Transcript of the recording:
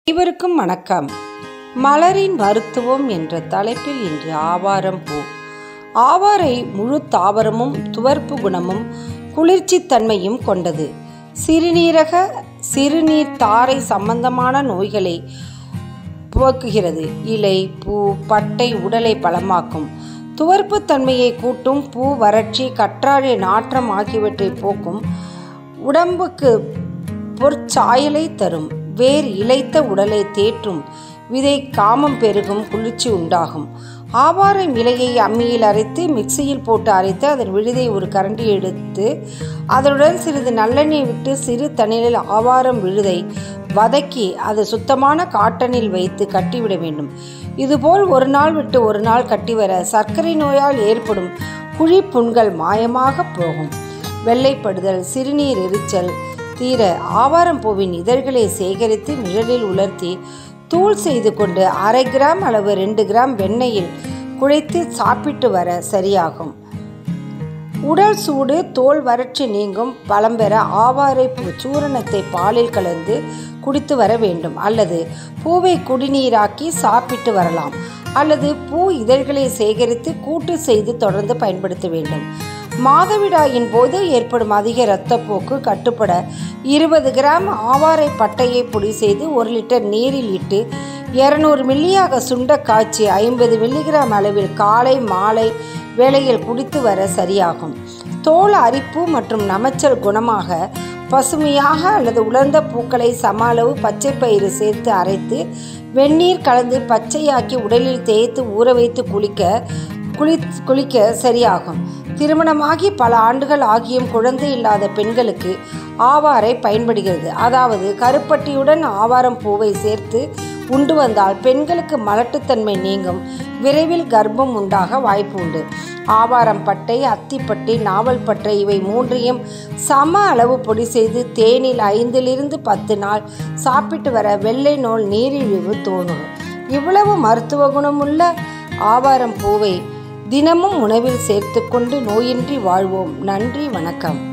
அனைவருக்கும் வணக்கம் மலரின் மருத்துவம் என்ற தலைப்பில் இன்று ஆவாரம் பூ ஆவாரை முழு தாவரமும் துவர்ப்பு குணமும் குளிர்ச்சித் தன்மையும் கொண்டது சிறுநீரக சிறுநீர் தாரை சம்பந்தமான நோய்களை போக்குகிறது இலை பூ பட்டை உடலை பலமாக்கும் துவர்ப்பு தன்மையை கூட்டும் பூ வறட்சி கற்றாழை நாற்றம் ஆகியவற்றை போக்கும் உடம்புக்கு பொற்சாயலை தரும் வேர் இழைத்த உடலை தேற்றும் விதை காமம் பெருகும் குளிர்ச்சி உண்டாகும் ஆவாரம் இலையை அம்மியில் அரைத்து மிக்சியில் போட்டு அரைத்து அதன் விழுதை ஒரு கரண்டி எடுத்து அதனுடன் சிறிது நல்லெண்ணெய் விட்டு சிறு தண்ணீரில் ஆவாரம் விழுதை வதக்கி அது சுத்தமான காட்டனில் வைத்து கட்டிவிட வேண்டும் இதுபோல் ஒரு நாள் விட்டு ஒரு நாள் கட்டி வர சர்க்கரை நோயால் ஏற்படும் குழி புண்கள் மாயமாக போகும் வெள்ளைப்படுதல் சிறுநீர் எரிச்சல் தீர ஆவாரம் பூவின் இதழ்களை சேகரித்து நிழலில் உலர்த்தி தூள் செய்து கொண்டு அரை கிராம் அளவு ரெண்டு கிராம் வெண்ணெயில் குழைத்து சாப்பிட்டு வர சரியாகும் உடல் சூடு தோல் வறட்சி நீங்கும் பலம் பெற ஆவாரை பூ சூரணத்தை பாலில் கலந்து குடித்து வர வேண்டும் அல்லது பூவை குடிநீராக்கி சாப்பிட்டு வரலாம் அல்லது பூ இதழ்களை சேகரித்து கூட்டு செய்து தொடர்ந்து பயன்படுத்த வேண்டும் மாதவிடாயின் போது ஏற்படும் அதிக இரத்தப்போக்கு கட்டுப்பட இருபது கிராம் ஆவாரை பட்டையை பொடி செய்து ஒரு லிட்டர் நீரில் இட்டு இரநூறு மில்லியாக சுண்ட காய்ச்சி ஐம்பது மில்லிகிராம் அளவில் காலை மாலை வேளையில் குடித்து வர சரியாகும் தோல் அரிப்பு மற்றும் நமைச்சல் குணமாக பசுமையாக அல்லது உலர்ந்த பூக்களை சம அளவு பச்சை பயிறு சேர்த்து அரைத்து வெந்நீர் கலந்து பச்சையாக்கி உடலில் தேய்த்து ஊற வைத்து குளிக்க குளி குளிக்க சரியாகும் திருமணமாகி பல ஆண்டுகள் ஆகியும் குழந்தை இல்லாத பெண்களுக்கு ஆவாரை பயன்படுகிறது அதாவது கருப்பட்டியுடன் ஆவாரம் பூவை சேர்த்து உண்டு வந்தால் பெண்களுக்கு மலட்டுத்தன்மை நீங்கும் விரைவில் கர்ப்பம் உண்டாக வாய்ப்பு உண்டு ஆவாரம் பட்டை அத்திப்பட்டை நாவல் பட்டை இவை மூன்றையும் சம அளவு பொடி செய்து தேனில் ஐந்திலிருந்து பத்து நாள் சாப்பிட்டு வர வெள்ளை நோல் நீரிழிவு தோணும் இவ்வளவு மருத்துவ குணமுள்ள ஆவாரம் பூவை தினமும் உணவில் சேர்த்துக்கொண்டு நோயின்றி வாழ்வோம் நன்றி வணக்கம்